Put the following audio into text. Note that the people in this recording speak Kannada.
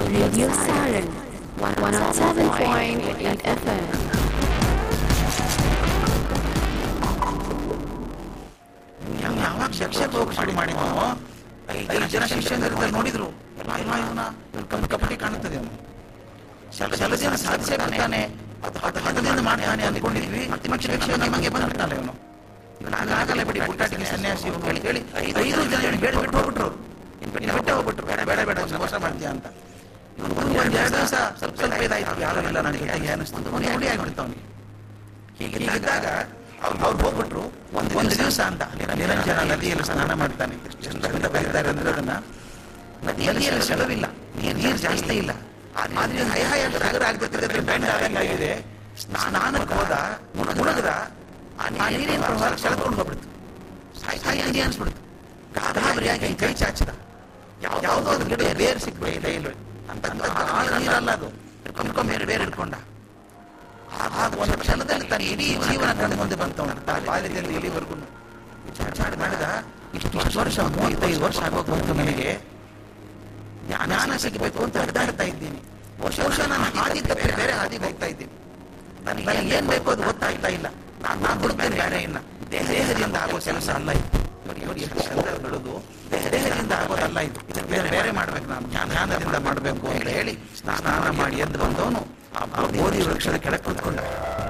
Radio Saturn 107.8 FM. ನಾವು ಯಾವಾಗ ಶಿಕ್ಷಕ ಹೋಗಿ ಮಾಡಿ ಮಾಡಿದ್ವು ಐದು ಜನ ಶಿಷ್ಯಂದಿರ ನೋಡಿದ್ರು ಎಲ್ಲ ಎಲ್ಲ ಇವನ ಕಮ್ಮಿ ಕಪ್ಪಟಿ ಕಾಣುತ್ತದೆ ಅವನು ಸಲ ಸಲದಿಂದ ಸಾಧಿಸೇ ಬರ್ತಾನೆ ಅದು ಅದು ಹದದಿಂದ ಮಾಡ್ತಾನೆ ಅಂದ್ಕೊಂಡಿದ್ವಿ ಮತ್ತೆ ಮತ್ತೆ ಶಿಕ್ಷಕ ನಮಗೆ ಬಂದ್ಬಿಟ್ಟಾನೆ ಇವನು ಇವನು ಆಗಲ್ಲ ಬಿಡಿ ಪುಟ್ಟಾಟಿಗೆ ಸನ್ಯಾಸಿ ಇವನು ಹೇಳಿ ಹೇಳಿ ಐದು ಐದು ಜನ ಹೇಳಿ ಬೇಡ ಬಿಟ್ಟು ಹೋಗ್ಬಿಟ್ರು ಇನ್ನು ಬಿಟ್ಟೆ ಹೋಗ್ಬಿಟ್ರು ಬೇಡ ಬೇಡ ಬೇಡ ಮೋಸ ಮಾಡ್ತೀಯ ಅಂತ ಇವನು ಒಂದು ಒಂದು ಎರಡು ದಿವಸ ಸ್ವಲ್ಪ ಸ್ವಲ್ಪ ಇದಾಯ್ತು ಯಾರೆಲ್ಲ ನನ್ನ ಜೊತೆಗೆ ಅನಿಸ್ತು ಅವನು ಹುಡಿ ಆಗ್ಬಿಡ್ತು ಅವನಿಗೆ ಹೀಗಿದ್ದಾಗ ಅವ್ರು ಅವ್ರು ಹೋಗ್ಬಿಟ್ರು ಒಂದು ಒಂದು ದಿವಸ ಅಂತ ನಿರಂಜನ ನದಿಯಲ್ಲಿ ಸ್ನಾನ ಮಾಡ್ತಾನೆ ಚಂದ್ರದಿಂದ ಬರೀತಾರೆ ಅಂದ್ರೆ ಅದನ್ನ ನದಿಯಲ್ಲಿ ಸೆಳವಿಲ್ಲ ನೀರು ನೀರು ಜಾಸ್ತಿ ಇಲ್ಲ ಆದ್ರೆ ಹೈ ಹೈ ಅಂತ ಸಾಗರ ಆಗ್ತಿದ್ರೆ ಬೆಂಡ ಆಗಿದೆ ಸ್ನಾನಕ್ಕೆ ಹೋದ ಮುಳುಗದ ಆ ನೀರಿನ ಪ್ರವಾಹ ಸೆಳೆದ್ಕೊಂಡು ಹೋಗ್ಬಿಡ್ತು ಸಾಯಿ ಸಾಯಿ ಅಂಜಿ ಅನ್ಸ್ಬಿಡ್ತು ಗಾಬರಿಯಾಗಿ ಕೈ ಚಾಚಿದ ಯಾವುದೋ ಒಂದು ಗಿಡ ಬೇರೆ ಸಿಕ್ಬಿಡ ಇಲ್ಲ ಇಲ್ಲ ಅಂತ ಆಳ ನೀರಲ್ಲ ಅದು ಹಿಡ್ಕೊಂಡ್ಕೊಂಡ್ ಬೇರೆ ಬೇರೆ ಹಿಡ್ಕೊಂಡ ಆಗ ಒಂದು ಕ್ಷಣದಲ್ಲಿ ತನ್ನ ಇಡೀ ಜೀವನ ಕಣ್ಣು ಮುಂದೆ ಬಂತವನ ಬಾಲ್ಯದಿಂದ ಇಲ್ಲಿವರೆಗೂ ವಿಚಾರ ಮಾಡಿದ ಇಷ್ಟು ಇಷ್ಟು ವರ್ಷ ಮೂವತ್ತೈದು ವರ್ಷ ಆಗೋದು ಬಂತು ನನಗೆ ಜ್ಞಾನ ಸಿಗಬೇಕು ಅಂತ ಹರಿದಾಡ್ತಾ ಇದ್ದೀನಿ ವರ್ಷ ನಾನು ಹಾದಿ ತಪ್ಪಿ ಬೇರೆ ಹಾದಿಗೆ ಹೋಗ್ತಾ ಇದ್ದೀನಿ ನನಗೆ ನನಗೆ ಏನ್ ಬೇಕು ಅದು ಗೊತ್ತಾಗ್ತಾ ಇಲ್ಲ ನಾನು ನಾನು ಹುಡುಕ್ತೇನೆ ಬೇರೆ ಇಲ್ಲ ದೇಹ ದೇಹದಿಂದ ಆಗೋ ಕೆಲಸ ಅಲ್ಲ ಇದು ನೋಡಿ ನೋಡಿ ಎಷ್ಟು ಚಂದ ಬೆಳೆದು ದೇಹ ದೇಹದಿಂದ ಆಗೋದಲ್ಲ ಇದು ಇದನ್ನ ಬೇರೆ ಬೇರೆ ಮಾಡ್ಬೇಕು ನಾನು ಜ್ಞಾನ ಜ್ಞಾನದಿಂದ ಮಾಡಬೇಕು ಅಂತ ಹೇಳಿ ಸ್ನಾನ ಮಾಡಿ ಎದ್ದು ಬಂದವನು ಆ ಬೋಧಿ ವೃಕ್ಷದ ಕೆಳಗೆ ಕುತ್ಕೊಂಡ